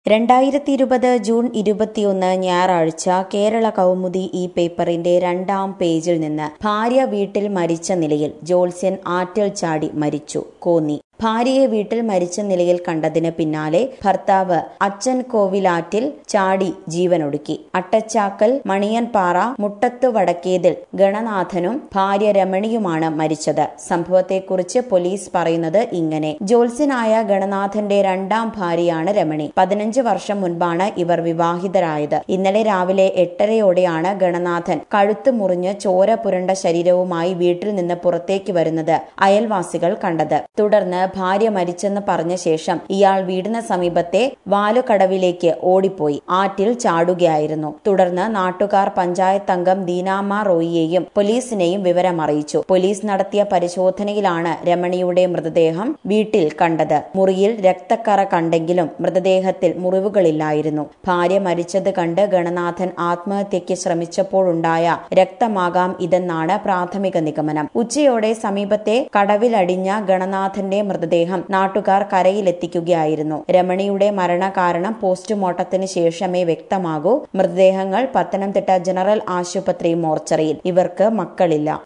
രണ്ടായിരത്തി ഇരുപത് ജൂൺ ഇരുപത്തിയൊന്ന് ഞായറാഴ്ച കേരള കൗമുദി ഈ പേപ്പറിന്റെ രണ്ടാം പേജിൽ നിന്ന് ഭാര്യ വീട്ടിൽ മരിച്ച നിലയിൽ ജോത്സ്യൻ ആറ്റിൽ ചാടി മരിച്ചു കോന്നി ഭാര്യയെ വീട്ടിൽ മരിച്ച നിലയിൽ കണ്ടതിന് പിന്നാലെ ഭർത്താവ് അച്ഛൻ കോവിലാറ്റിൽ ചാടി ജീവനൊടുക്കി അട്ടച്ചാക്കൽ മണിയൻപാറ മുട്ടത്ത് വടക്കേതിൽ ഗണനാഥനും ഭാര്യ രമണിയുമാണ് മരിച്ചത് സംഭവത്തെക്കുറിച്ച് പോലീസ് പറയുന്നത് ഇങ്ങനെ ജോത്സ്യനായ ഗണനാഥന്റെ രണ്ടാം ഭാര്യയാണ് രമണി പതിനഞ്ച് വർഷം മുൻപാണ് ഇവർ വിവാഹിതരായത് ഇന്നലെ രാവിലെ എട്ടരയോടെയാണ് ഗണനാഥൻ കഴുത്ത് മുറിഞ്ഞ് ചോര പുരണ്ട ശരീരവുമായി വീട്ടിൽ നിന്ന് പുറത്തേക്ക് വരുന്നത് അയൽവാസികൾ കണ്ടത് തുടർന്ന് ഭാര്യ മരിച്ചെന്ന് പറഞ്ഞ ശേഷം ഇയാൾ വീടിന് സമീപത്തെ വാലുകടവിലേക്ക് ഓടിപ്പോയി ആറ്റിൽ ചാടുകയായിരുന്നു തുടർന്ന് നാട്ടുകാർ പഞ്ചായത്ത് അംഗം ദീനാമ റോയിയെയും പോലീസിനെയും വിവരമറിയിച്ചു പോലീസ് നടത്തിയ പരിശോധനയിലാണ് രമണിയുടെ മൃതദേഹം വീട്ടിൽ കണ്ടത് മുറിയിൽ രക്തക്കറ കണ്ടെങ്കിലും മൃതദേഹത്തിൽ മുറിവുകളില്ലായിരുന്നു ഭാര്യ മരിച്ചത് കണ്ട് ഗണനാഥൻ ആത്മഹത്യയ്ക്ക് ശ്രമിച്ചപ്പോഴുണ്ടായ രക്തമാകാം ഇതെന്നാണ് പ്രാഥമിക നിഗമനം ഉച്ചയോടെ സമീപത്തെ കടവിലടിഞ്ഞ ഗണനാഥന്റെ മൃതദേഹം നാട്ടുകാർ കരയിലെത്തിക്കുകയായിരുന്നു രമണിയുടെ മരണകാരണം പോസ്റ്റ്മോർട്ടത്തിന് ശേഷമേ വ്യക്തമാകൂ മൃതദേഹങ്ങൾ പത്തനംതിട്ട ജനറൽ ആശുപത്രി മോർച്ചറിയിൽ ഇവർക്ക് മക്കളില്ല